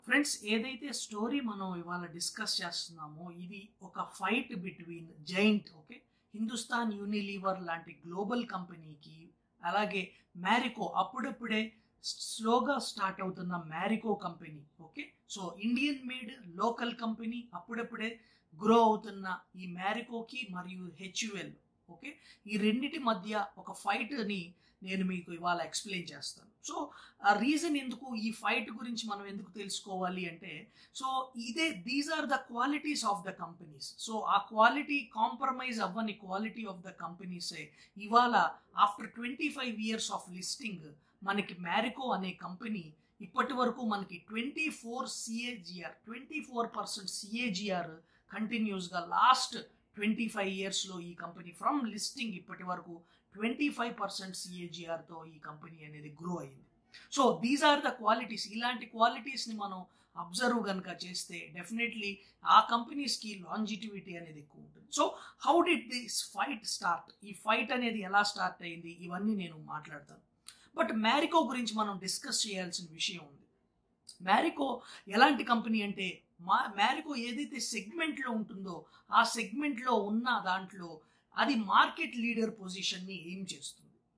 Friends ఏదైతే story మనం ఇవాళ డిస్కస్ చేస్తున్నామో ఇది ఒక fight between giant okay Hindustan Unilever లాంటి గ్లోబల్ కంపెనీకి అలాగే మ్యారికో అప్పుడప్పుడే స్లోగా స్టార్ట్ అవుతున్న Marico company okay so Indian made local company అప్పుడప్పుడే గ్రో అవుతున్న ఈ మ్యారికోకి మరియు హెచ్యుఎల్ ఓకే ఈ రెండిటి మధ్య ఒక ఫైట్ని నేను మీకు ఇవాళ ఎక్స్ప్లెయిన్ చేస్తాను సో ఆ రీజన్ ఎందుకు ఈ ఫైట్ గురించి మనం ఎందుకు తెలుసుకోవాలి అంటే సో ఇదే these are the qualities of the companies so ఆ క్వాలిటీ కాంప్రమైజ్ అవ్వని క్వాలిటీ ఆఫ్ ద కంపెనీసే ఇవాళ after twenty five years of listing మనకి మ్యారికో అనే కంపెనీ ఇప్పటి వరకు మనకి twenty four CAGR twenty four percent CAGR కంటిన్యూస్గా లాస్ట్ ట్వంటీ ఫైవ్ ఇయర్స్లో ఈ కంపెనీ ఫ్రమ్ లిస్టింగ్ ఇప్పటి వరకు ట్వంటీ ఫైవ్ పర్సెంట్ సిఏజిఆర్తో ఈ కంపెనీ అనేది గ్రో అయింది so these are the qualities ఇలాంటి క్వాలిటీస్ని మనం అబ్జర్వ్ కనుక చేస్తే డెఫినెట్లీ ఆ కంపెనీస్కి లాంజిటివిటీ అనేది ఎక్కువ ఉంటుంది so how did this fight start ఈ ఫైట్ అనేది ఎలా స్టార్ట్ అయింది ఇవన్నీ నేను మాట్లాడతాను బట్ మ్యారికో గురించి మనం డిస్కస్ చేయాల్సిన విషయం ఉంది మ్యారికో ఎలాంటి కంపెనీ అంటే మా మ్యారికో ఏదైతే సెగ్మెంట్లో ఉంటుందో ఆ సెగ్మెంట్లో ఉన్న దాంట్లో అది మార్కెట్ లీడర్ పొజిషన్ని ఏం చేస్తుంది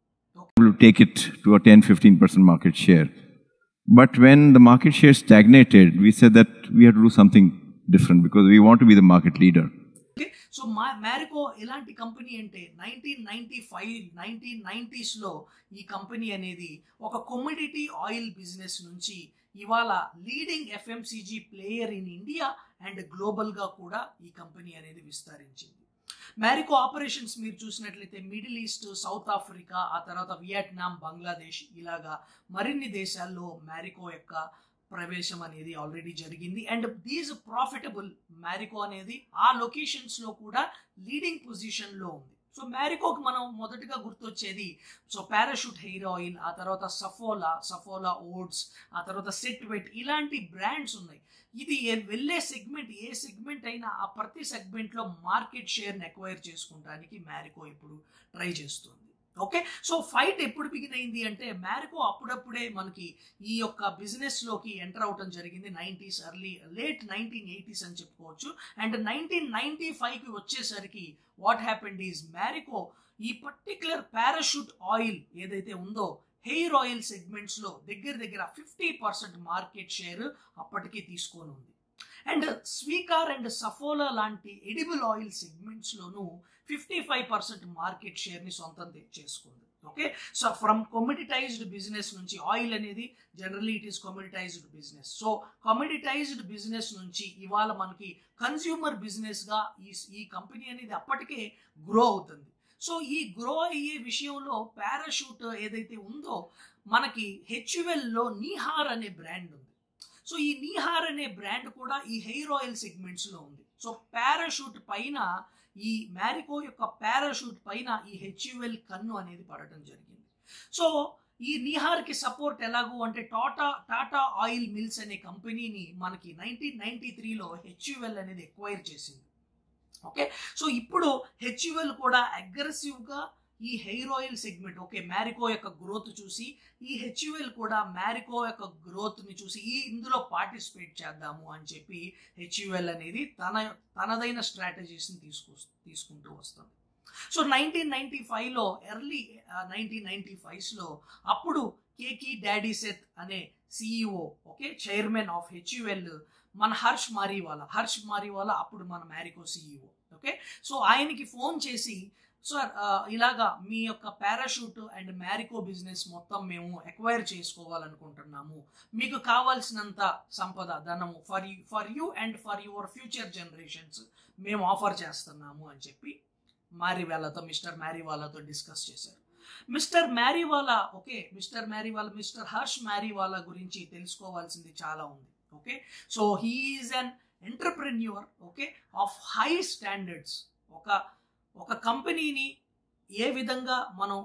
to take it to a 10 15% market share. But when the market share stagnated, we said that we had to do something different because we want to be the market leader. Okay so మా మ్యారికో ఎలాంటి company అంటే nineteen ninety five nineteen నైంటీస్లో ఈ company అనేది ఒక commodity oil business నుంచి ఇవాళ leading FMCG player in India and గ్లోబల్గా కూడా ఈ కంపెనీ అనేది విస్తరించింది మ్యారికో ఆపరేషన్స్ మీరు చూసినట్లయితే మిడిల్ ఈస్ట్ సౌత్ ఆఫ్రికా ఆ తర్వాత వియట్నాం బంగ్లాదేశ్ ఇలాగా మరిన్ని దేశాల్లో మ్యారికో యొక్క ప్రవేశం అనేది ఆల్రెడీ జరిగింది అండ్ దీస్ ప్రాఫిటబుల్ మ్యారికో అనేది ఆ లొకేషన్స్లో కూడా లీడింగ్ పొజిషన్లో ఉంది సో మ్యారికోకి మనం మొదటగా గుర్తొచ్చేది సో పారాషూట్ హెయిర్ ఆయిల్ ఆ తర్వాత సఫోలా సఫోలా ఓట్స్ ఆ తర్వాత సెట్ వెట్ ఇలాంటి బ్రాండ్స్ ఉన్నాయి ఇది ఏ- వెళ్ళే సెగ్మెంట్ ఏ సెగ్మెంట్ అయినా ఆ ప్రతి సెగ్మెంట్లో మార్కెట్ షేర్ని ఎక్వైర్ చేసుకోవడానికి మ్యారికో ఇప్పుడు ట్రై చేస్తుంది ఓకే సో ఫైట్ ఎప్పుడు బిగిన్ అయింది అంటే మ్యారికో అప్పుడప్పుడే మనకి ఈ యొక్క బిజినెస్లోకి ఎంటర్ అవటం జరిగింది nineties early late nineteen eighties అని చెప్పుకోవచ్చు అండ్ నైన్టీన్ నైన్టీ ఫైవ్కి వచ్చేసరికి వాట్ హ్యాపెండ్ ఈజ్ మ్యారికో ఈ పర్టిక్యులర్ పారాషూట్ ఆయిల్ ఏదైతే ఉందో హెయిర్ ఆయిల్ సెగ్మెంట్స్లో దగ్గర దగ్గర ఫిఫ్టీ పర్సెంట్ మార్కెట్ షేర్ అప్పటికి తీసుకొని ఉంది అండ్ స్వీకార్ అండ్ సఫోలా లాంటి ఎడిబుల్ ఆయిల్ సెగ్మెంట్స్లోనూ ఫిఫ్టీ ఫైవ్ పర్సెంట్ మార్కెట్ షేర్ని సొంతం తె- చేసుకుంది okay so from commoditized business నుంచి ఆయిల్ అనేది generally it is commoditized business so commoditized business నుంచి ఇవాళ మనకి కన్స్యూమర్ బిజినెస్గా ఈ ఈ కంపెనీ అనేది అప్పటికే గ్రో అవుతుంది సో ఈ గ్రో అయ్యే విషయంలో పారాషూట్ ఏదైతే ఉందో మనకి హెచ్యుఎల్లో నీహార్ అనే బ్రాండ్ ఉంది సో ఈ నీహార్ అనే బ్రాండ్ కూడా ఈ హెయిర్ ఆయిల్ సెగ్మెంట్స్లో ఉంది సో పారాషూట్ పైన ఈ మ్యారికో యొక్క పారాషూట్ పైన ఈ హెచ్యుఎల్ కన్ను అనేది పడటం జరిగింది సో ఈ నీహార్కి సపోర్ట్ ఎలాగూ అంటే టాటా టాటా ఆయిల్ మిల్స్ అనే కంపెనీని మనకి నైన్టీన్ నైన్టీ త్రీలో హెచ్యుఎల్ అనేది ఎక్వైర్ చేసింది ఓకే సో ఇప్పుడు హెచ్యుఎల్ కూడా అగ్రెసివ్గా ఈ hair oil segment okay Marico యొక్క గ్రోత్ చూసి ఈ హెచ్యుఎల్ కూడా మ్యారికో యొక్క గ్రోత్ని చూసి ఈ ఇందులో పార్టిసిపేట్ చేద్దాము అని చెప్పి హెచ్యుఎల్ అనేది తన తనదైన స్ట్రాటజీస్ని తీసుకు తీసుకుంటూ వస్తుంది సో నైన్టీన్ నైన్టీ ఫైవ్లో ఎర్లీ నైన్టీన్ నైన్టీ ఫైవ్స్లో అప్పుడు కేకి డాడీ సెత్ అనే CEO okay chairman of HUL మన హర్ష్ మారీవాలా హర్ష్ మారీవాలా అప్పుడు మన మ్యారికో సిఇఓ ఓకే సో ఆయనకి ఫోన్ చేసి సార్ ఇలాగా మీ యొక్క పారాషూట్ అండ్ మ్యారికో బిజినెస్ మొత్తం మేము ఎక్వైర్ చేసుకోవాలనుకుంటున్నాము మీకు కావాల్సినంత సంపద ధనము for you for you and for your future generations మేము ఆఫర్ చేస్తున్నాము అని చెప్పి మ్యారీవాలాతో మిస్టర్ మ్యారీవాలాతో డిస్కస్ చేశారు mister Mariwala okay mister Mariwala mister Harsh Mariwala గురించి తెలుసుకోవాల్సింది చాలా ఉంది okay so he is an entrepreneur okay of high standards ఒక ఒక కంపెనీని ఏ విధంగా మనం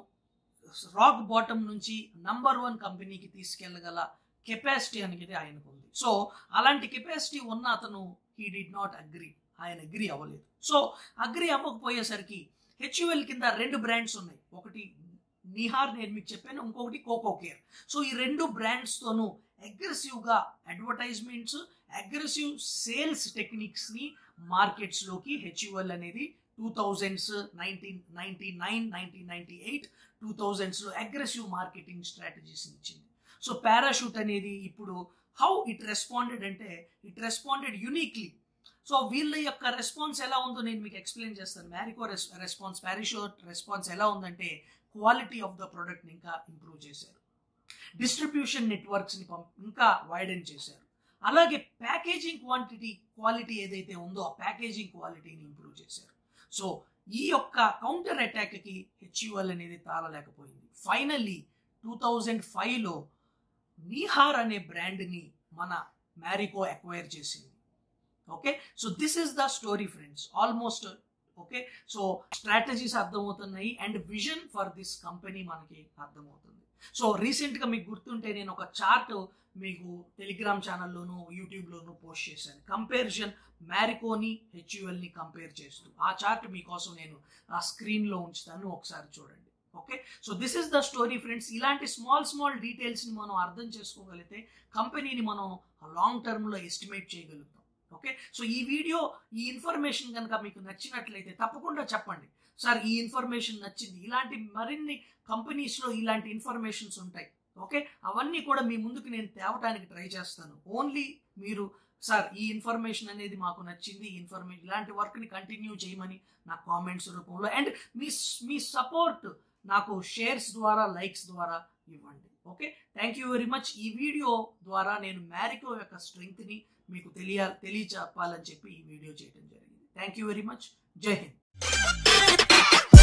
రాక్ బాటమ్ నుంచి నంబర్ వన్ కంపెనీకి తీసుకెళ్ళగల కెపాసిటీ అనేది ఆయనకు ఉంది సో అలాంటి కెపాసిటీ ఉన్న అతను హీ డిడ్ నాట్ అగ్రి ఆయన అగ్రి అవ్వలేదు సో అగ్రి అవ్వకపోయేసరికి హెచ్యుఎల్ కింద రెండు బ్రాండ్స్ ఉన్నాయి ఒకటి నిహార్ నేను మీకు చెప్పాను ఇంకొకటి కోకో కేర్ సో ఈ రెండు బ్రాండ్స్తోనూ అగ్రెసివ్గా అడ్వర్టైజ్మెంట్స్ అగ్రెసివ్ సేల్స్ టెక్నిక్స్ని మార్కెట్స్లోకి హెచ్యుఎల్ అనేది two thousands nineteen ninety nine nineteen ninety eight two థౌజండ్స్లో అగ్రెసివ్ మార్కెటింగ్ స్ట్రాటజీస్ని ఇచ్చింది సో పారాషూట్ అనేది ఇప్పుడు హౌ ఇట్ రెస్పాండెడ్ అంటే ఇట్ రెస్పాండెడ్ యునిక్లీ సో వీళ్ళ యొక్క రెస్పాన్స్ ఎలా ఉందో నేను మీకు ఎక్స్ప్లెయిన్ చేస్తాను Marico res response Parachute response ఎలా ఉందంటే క్వాలిటీ ఆఫ్ ద ప్రోడక్ట్ని ఇంకా ఇంప్రూవ్ చేశారు డిస్ట్రిబ్యూషన్ నెట్వర్క్స్ని ఇంకా వైడెన్ చేశారు అలాగే ప్యాకేజింగ్ క్వాంటిటీ క్వాలిటీ ఏదైతే ఉందో ఆ ప్యాకేజింగ్ క్వాలిటీని ఇంప్రూవ్ చేశారు సో ఈ యొక్క కౌంటర్ అటాక్కి హెచ్యుఎల్ అనేది తాళలేకపోయింది ఫైనల్లీ టూ థౌజండ్ ఫైవ్లో నీహార్ అనే బ్రాండ్ని మన మ్యారికో అక్వైర్ చేసింది okay so this is the story friends almost okay so strategies అర్థమవుతున్నాయి and vision for this company మనకి అర్థమవుతుంది సో రీసెంట్గా మీకు గుర్తుంటే నేను ఒక చార్ట్ మీకు టెలిగ్రామ్ ఛానల్లోను యూట్యూబ్లోను పోస్ట్ చేశాను కంపారిజన్ మ్యారికోని హెచ్యుఎల్ని కంపేర్ చేస్తూ ఆ చార్ట్ మీకోసం నేను ఆ స్క్రీన్లో ఉంచుతాను ఒకసారి చూడండి okay so this is the story friends ఇలాంటి స్మాల్ స్మాల్ డీటెయిల్స్ని మనం అర్థం చేసుకోగలిగితే కంపెనీని మనం లాంగ్ టర్మ్లో ఎస్టిమేట్ చేయగలుగుతాం ఓకే సో ఈ వీడియో ఈ ఇన్ఫర్మేషన్ కనుక మీకు నచ్చినట్లయితే తప్పకుండా చెప్పండి సార్ ఈ ఇన్ఫర్మేషన్ నచ్చింది ఇలాంటి మరిన్ని కంపెనీస్లో ఇలాంటి ఇన్ఫర్మేషన్స్ ఉంటాయి ఓకే అవన్నీ కూడా మీ ముందుకు నేను తేవటానికి ట్రై చేస్తాను ఓన్లీ మీరు సార్ ఈ ఇన్ఫర్మేషన్ అనేది మాకు నచ్చింది ఈ ఇన్ఫర్మేషన్ ఇలాంటి వర్క్ని కంటిన్యూ చేయమని నా కామెంట్స్ రూపంలో అండ్ మీ మీ సపోర్ట్ నాకు షేర్స్ ద్వారా లైక్స్ ద్వారా ఇవ్వండి okay thank you very much ఈ వీడియో ద్వారా నేను మ్యారికో యొక్క స్ట్రెంగ్త్ని మీకు తెలియ తెలియచెప్పాలని చెప్పి ఈ వీడియో చేయడం జరిగింది థ్యాంక్ యూ వెరీ మచ్ జై హింద్